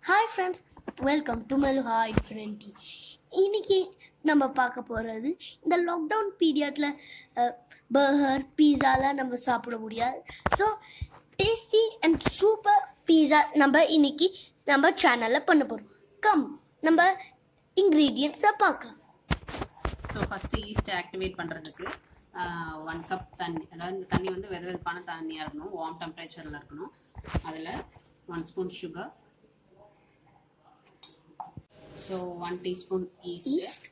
Hi friends welcome to Meluha infinity இன்னைக்கு நம்ம பார்க்க போகிறது இந்த லாக்டவுன் பீரியடில் பர்கர் பீஸாலாம் நம்ம சாப்பிட முடியாது so tasty and super pizza நம்ம இன்னைக்கு நம்ம சேனலில் பண்ண போகிறோம் கம் நம்ம இன்க்ரீடியன்ஸை பார்க்கலாம் ஸோ ஃபஸ்ட்டு ஈஸ்ட் ஆக்டிவேட் பண்ணுறதுக்கு ஒன் கப் தண்ணி அதாவது இந்த தண்ணி வந்து வெது வெதுப்பான தண்ணியாக இருக்கணும் வார்ம் டெம்பரேச்சரில் இருக்கணும் அதில் one spoon sugar so one teaspoon yeast Yeast.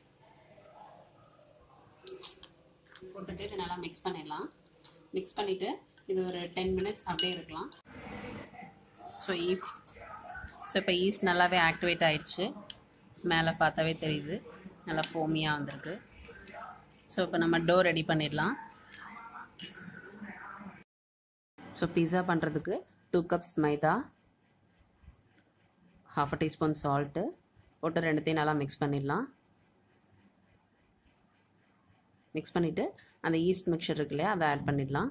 போட்டுட்டு இதை நல்லா மிக்ஸ் பண்ணிடலாம் மிக்ஸ் பண்ணிவிட்டு இது ஒரு டென் மினிட்ஸ் அப்படியே இருக்கலாம் ஸோ ஈ ஸோ இப்போ ஈஸ்ட் நல்லாவே ஆக்டிவேட் ஆயிடுச்சு மேலே பார்த்தாவே தெரியுது நல்லா ஃபோமியாக வந்திருக்கு ஸோ இப்போ நம்ம டோ ரெடி பண்ணிடலாம் ஸோ பிஸா பண்ணுறதுக்கு டூ கப்ஸ் மைதா ஹாஃப் அ டீஸ்பூன் சால்ட்டு போட்டு ரெண்டுத்தையும் நல்லா மிக்ஸ் பண்ணிடலாம் மிக்ஸ் பண்ணிவிட்டு அந்த ஈஸ்ட் மிக்சர் இருக்கு இல்லையா அதை ஆட் பண்ணிடலாம்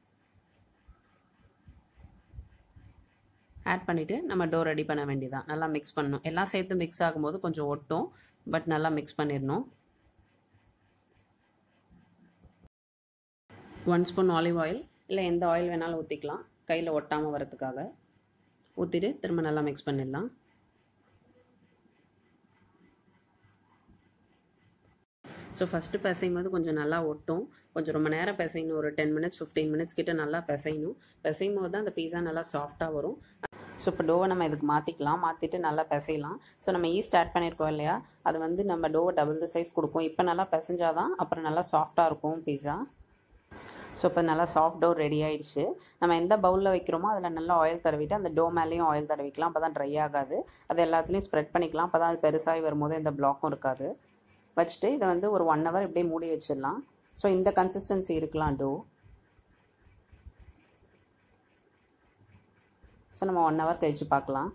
ஆட் பண்ணிவிட்டு நம்ம டோ ரெடி பண்ண வேண்டியதான் நல்லா மிக்ஸ் பண்ணணும் எல்லாம் சேர்த்து மிக்ஸ் ஆகும்போது கொஞ்சம் ஒட்டும் பட் நல்லா மிக்ஸ் பண்ணிடணும் ஒன் ஸ்பூன் ஆலிவ் ஆயில் இல்லை எந்த ஆயில் வேணாலும் ஊற்றிக்கலாம் கையில் ஒட்டாமல் வரதுக்காக ஊற்றிட்டு திரும்ப நல்லா மிக்ஸ் பண்ணிடலாம் ஸோ ஃபஸ்ட்டு பிசையும் போது கொஞ்சம் நல்லா ஒட்டும் கொஞ்சம் ரொம்ப நேரம் பிசையணும் ஒரு டென் மினிட்ஸ் ஃபிஃப்டீன் மினிட்ஸ் கிட்ட நல்லா பிசையணும் பிசையும் போது தான் அந்த பீஸா நல்லா சாஃப்டாக வரும் ஸோ இப்போ டோவை நம்ம இதுக்கு மாற்றிக்கலாம் மாற்றிட்டு நல்லா பிசையலாம் ஸோ நம்ம ஈஸ்ட் ஆட் பண்ணியிருக்கோம் இல்லையா அது வந்து நம்ம டோவை டபுள் த சைஸ் கொடுக்கும் இப்போ நல்லா பிசைஞ்சாதான் அப்புறம் நல்லா சாஃப்டாக இருக்கும் பீஸா ஸோ இப்போ நல்லா சாஃப்ட் டோ ரெடி ஆயிடுச்சு நம்ம எந்த பவுலில் வைக்கிறோமோ அதில் நல்லா ஆயில் தடவிட்டு அந்த டோ மேலேயும் ஆயில் தடவிக்கலாம் அப்போ தான் ட்ரை ஆகாது அது எல்லாத்துலேயும் ஸ்ப்ரெட் பண்ணிக்கலாம் அப்போ தான் அது பெருசாகி வரும்போது எந்த பிளாக்கும் இருக்காது வச்சுட்டு இதை வந்து ஒரு ஒன் ஹவர் இப்படியே மூடி வச்சிடலாம் ஸோ இந்த கன்சிஸ்டன்சி இருக்கலாம் டோ ஸோ நம்ம ஒன் ஹவர் கழிச்சு பார்க்கலாம்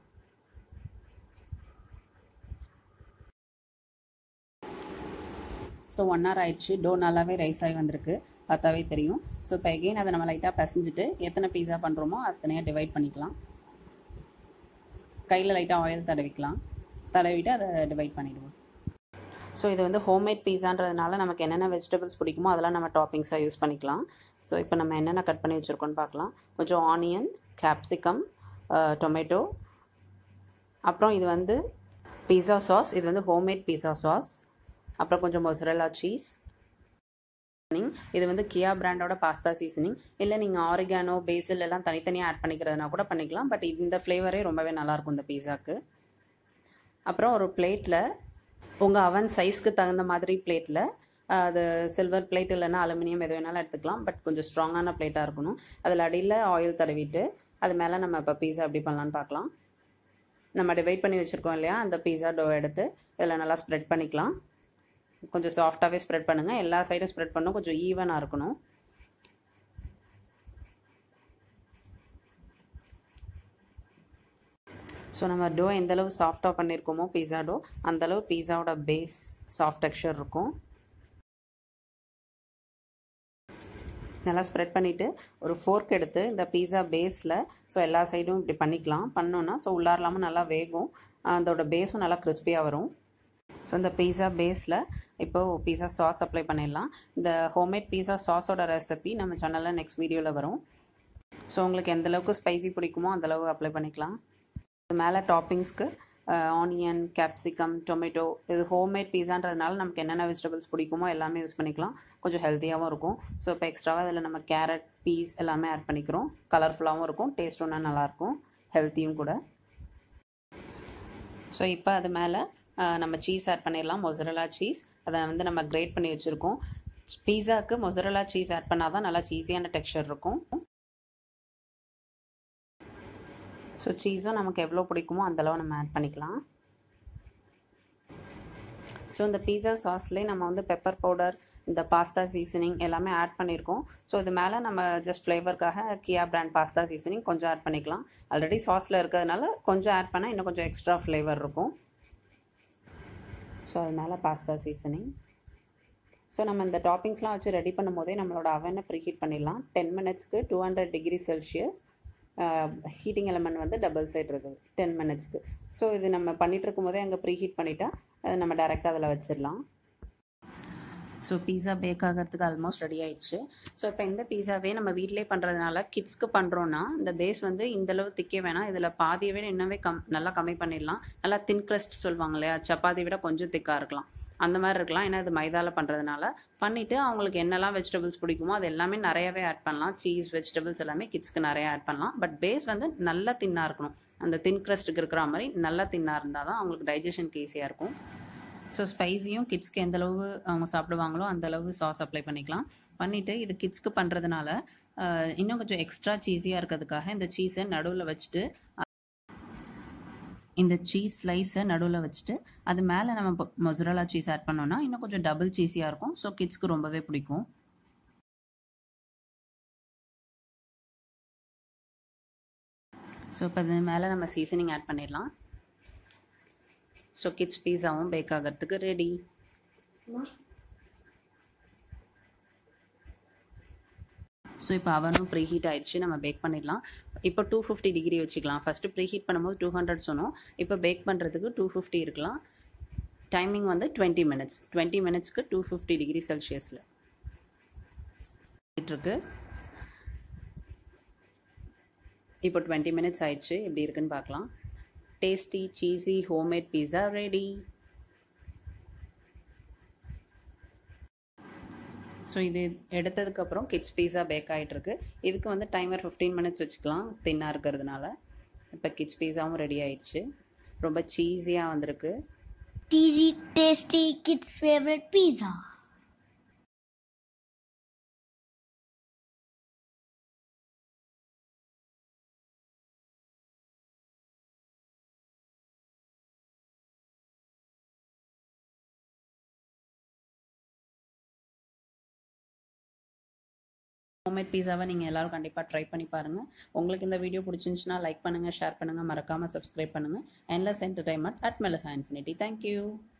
ஸோ ஒன் ஹவர் ஆயிடுச்சு டோ நல்லாவே ரைஸ் ஆகி வந்திருக்கு பார்த்தாவே தெரியும் ஸோ இப்போ எகெயின் அதை நம்ம லைட்டாக பிசைஞ்சிட்டு எத்தனை பீஸா பண்ணுறோமோ அத்தனையாக டிவைட் பண்ணிக்கலாம் கையில் லைட்டாக ஆயில் தடவிக்கலாம் தடவிட்டு அதை டிவைட் பண்ணிடுவோம் ஸோ இது வந்து ஹோம்மேட் பீஸான்றதுனால நமக்கு என்னென்ன வெஜிடபிள்ஸ் பிடிக்குமோ அதெல்லாம் நம்ம டாப்பிங்ஸாக யூஸ் பண்ணிக்கலாம் ஸோ இப்போ நம்ம என்னென்ன கட் பண்ணி வச்சுருக்கோன்னு பார்க்கலாம் கொஞ்சம் ஆனியன் கேப்சிகம் டொமேட்டோ அப்புறம் இது வந்து பீஸா சாஸ் இது வந்து ஹோம்மேட் பீஸா சாஸ் அப்புறம் கொஞ்சம் மொசரலா சீஸ் இது வந்து கியா பிராண்டோட பாஸ்தா சீசனிங் இல்லை நீங்கள் ஆரிகானோ பேசில் எல்லாம் தனித்தனியாக ஆட் பண்ணிக்கிறதுனா கூட பண்ணிக்கலாம் பட் இந்த ஃப்ளேவரே ரொம்பவே நல்லாயிருக்கும் இந்த பீஸாக்கு அப்புறம் ஒரு பிளேட்டில் உங்கள் அவன் சைஸ்க்கு தகுந்த மாதிரி பிளேட்டில் அது சில்வர் பிளேட் இல்லைன்னா அலுமினியம் எது வேணாலும் எடுத்துக்கலாம் பட் கொஞ்சம் ஸ்ட்ராங்கான பிளேட்டாக இருக்கணும் அதில் அடியில் ஆயில் தடவிட்டு அது மேலே நம்ம இப்போ பீஸா எப்படி பண்ணலான்னு பார்க்கலாம் நம்ம டிவைட் பண்ணி வச்சுருக்கோம் இல்லையா அந்த பீஸா டோ எடுத்து இதில் நல்லா ஸ்ப்ரெட் பண்ணிக்கலாம் கொஞ்சம் சாஃப்டாகவே ஸ்ப்ரெட் பண்ணுங்கள் எல்லா சைடும் ஸ்ப்ரெட் பண்ணணும் கொஞ்சம் ஈவனாக இருக்கணும் ஸோ நம்ம டோ எந்தளவு சாஃப்டாக பண்ணியிருக்கோமோ பீஸா டோ அந்தளவு பீஸாவோட பேஸ் சாஃப்ட் டெக்ஸ்சர் இருக்கும் நல்லா ஸ்ப்ரெட் பண்ணிவிட்டு ஒரு ஃபோர்க் எடுத்து இந்த பீஸா பேஸில் ஸோ எல்லா சைடும் இப்படி பண்ணிக்கலாம் பண்ணோன்னா ஸோ உள்ளாரலாமல் நல்லா வேகும் அதோட பேஸும் நல்லா கிறிஸ்பியாக வரும் ஸோ இந்த பீஸா பேஸில் இப்போது பீஸா சாஸ் அப்ளை பண்ணிடலாம் இந்த ஹோம்மேட் பீஸா சாஸோட ரெசிபி நம்ம சேனலில் நெக்ஸ்ட் வீடியோவில் வரும் ஸோ உங்களுக்கு எந்த அளவுக்கு ஸ்பைசி பிடிக்குமோ அந்தளவு அப்ளை பண்ணிக்கலாம் இது மேலே டாப்பிங்ஸ்க்கு ஆனியன் கேப்சிகம் டொமேட்டோ இது ஹோம்மேட் பீஸான்றதுனால நமக்கு என்னென்ன வெஜிடபிள்ஸ் பிடிக்குமோ எல்லாமே யூஸ் பண்ணிக்கலாம் கொஞ்சம் ஹெல்த்தியாகவும் இருக்கும் ஸோ இப்போ எக்ஸ்ட்ராவாக இதில் நம்ம கேரட் பீஸ் எல்லாமே ஆட் பண்ணிக்கிறோம் கலர்ஃபுல்லாகவும் இருக்கும் டேஸ்ட்டும் நல்லாயிருக்கும் ஹெல்த்தியும் கூட ஸோ இப்போ அது மேலே நம்ம சீஸ் ஆட் பண்ணிடலாம் மொசரலா சீஸ் அதை வந்து நம்ம கிரேட் பண்ணி வச்சுருக்கோம் பீஸாவுக்கு மொசரலா சீஸ் ஆட் பண்ணால் தான் நல்லா சீஸியான டெக்ஸ்சர் இருக்கும் ஸோ சீஸும் நமக்கு எவ்வளோ பிடிக்குமோ அந்தளவு நம்ம ஆட் பண்ணிக்கலாம் ஸோ இந்த பீஸா சாஸ்லேயே நம்ம வந்து பெப்பர் பவுடர் இந்த பாஸ்தா சீசனிங் எல்லாமே ஆட் பண்ணியிருக்கோம் ஸோ இது மேலே நம்ம ஜஸ்ட் ஃப்ளேவருக்காக கியா பிராண்ட் பாஸ்தா சீசனிங் கொஞ்சம் ஆட் பண்ணிக்கலாம் ஆல்ரெடி சாஸில் இருக்கிறதுனால கொஞ்சம் ஆட் பண்ணால் இன்னும் கொஞ்சம் எக்ஸ்ட்ரா ஃப்ளேவர் இருக்கும் ஸோ அது மேலே பாஸ்தா சீசனிங் ஸோ நம்ம இந்த டாப்பிங்ஸ்லாம் வச்சு ரெடி பண்ணும் போதே நம்மளோட அவனை ப்ரீஹீட் பண்ணிடலாம் டென் மினிட்ஸ்க்கு two hundred degree celsius heating element வந்து டபுள் சைட் இருக்குது டென் மினிட்ஸ்க்கு ஸோ இது நம்ம பண்ணிகிட்டு இருக்கும்போதே அங்கே ப்ரீ ஹீட் பண்ணிட்டா அதை நம்ம டேரெக்டாக அதில் வச்சிடலாம் ஸோ பீஸா பேக் ஆகிறதுக்கு ஆல்மோஸ்ட் ரெடி ஆயிடுச்சு ஸோ இப்போ இந்த பீஸாவே நம்ம வீட்டிலே பண்ணுறதுனால கிட்ஸ்க்கு பண்ணுறோன்னா இந்த பேஸ் வந்து இந்தளவு திக்கே வேணாம் இதில் பாதியை விட இன்னுமே கம் நல்லா கம்மி பண்ணிடலாம் நல்லா தின் crust சொல்லுவாங்க இல்லையா சப்பாத்தி விட கொஞ்சம் திக்காக இருக்கலாம் அந்த மாதிரி இருக்கலாம் ஏன்னா இது மைதாவில் பண்ணுறதுனால பண்ணிவிட்டு அவங்களுக்கு என்னெல்லாம் வெஜிடபிள்ஸ் பிடிக்குமோ அது எல்லாமே நிறையவே ஆட் பண்ணலாம் சீஸ் வெஜிடபிள்ஸ் எல்லாமே கிட்ஸ்க்கு நிறைய ஆட் பண்ணலாம் பட் பேஸ் வந்து நல்லா தின்னாக இருக்கணும் அந்த தின் crustக்கு இருக்கிற மாதிரி நல்லா தின்னாக இருந்தால் தான் அவங்களுக்கு டைஜஷனுக்கு ஈஸியாக இருக்கும் ஸோ ஸ்பைஸியும் கிட்ஸ்க்கு எந்த அளவு அவங்க சாப்பிடுவாங்களோ அந்த அளவு சாஸ் அப்ளை பண்ணிக்கலாம் பண்ணிவிட்டு இது கிட்ஸ்க்கு பண்ணுறதுனால இன்னும் கொஞ்சம் எக்ஸ்ட்ரா சீஸியாக இருக்கிறதுக்காக இந்த சீஸை நடுவில் வச்சுட்டு இந்த சீஸ் ஸ்லைஸை நடுவில் வச்சுட்டு அது மேலே நம்ம மொசரலா சீஸ் ஆட் பண்ணோம்னா இன்னும் கொஞ்சம் டபுள் சீஸியாக இருக்கும் ஸோ கிட்ஸ்க்கு ரொம்பவே பிடிக்கும் ஸோ இப்போ இது மேலே நம்ம சீசனிங் ஆட் பண்ணிடலாம் ஸோ கிட்ஸ் பீஸாவும் பேக் ஆகிறதுக்கு ரெடி ஸோ இப்போ அவனும் ப்ரீ ஹீட் ஆயிடுச்சு நம்ம பேக் பண்ணிடலாம் இப்போ டூ ஃபிஃப்டி டிகிரி வச்சுக்கலாம் ஃபஸ்ட்டு ப்ரீ ஹீட் பண்ணும்போது டூ ஹண்ட்ரட் சொன்னோம் இப்போ பேக் பண்ணுறதுக்கு டூ ஃபிஃப்டி இருக்கலாம் டைமிங் வந்து டுவெண்ட்டி மினிட்ஸ் டுவெண்ட்டி மினிட்ஸ்க்கு டூ ஃபிஃப்டி டிகிரி செல்சியஸில் இருக்கு இப்போ டுவெண்ட்டி மினிட்ஸ் ஆயிடுச்சு எப்படி இருக்குன்னு பார்க்கலாம் tasty cheesy homemade pizza ready so இது எடுத்ததுக்கப்புறம் கிட்ஸ் பீஸா பேக் ஆகிட்டுருக்கு இதுக்கு வந்து டைமர் ஃபிஃப்டீன் மினிட்ஸ் வச்சுக்கலாம் தின்னாக இருக்கிறதுனால இப்போ கிட்ஸ் பீஸாவும் ரெடி ஆயிடுச்சு ரொம்ப சீஸியாக வந்திருக்கு Cheesy, tasty kids' favorite pizza. Homemade பீஸாவை நீங்கள் எல்லாரும் கண்டிப்பாக ட்ரை பண்ணி பாருங்கள் உங்களுக்கு இந்த வீடியோ பிடிச்சிருந்துச்சுன்னா லைக் பண்ணுங்கள் ஷேர் பண்ணுங்கள் மறக்காமல் சப்ஸ்கிரைப் பண்ணுங்கள் endless entertainment at Meluha infinity thank you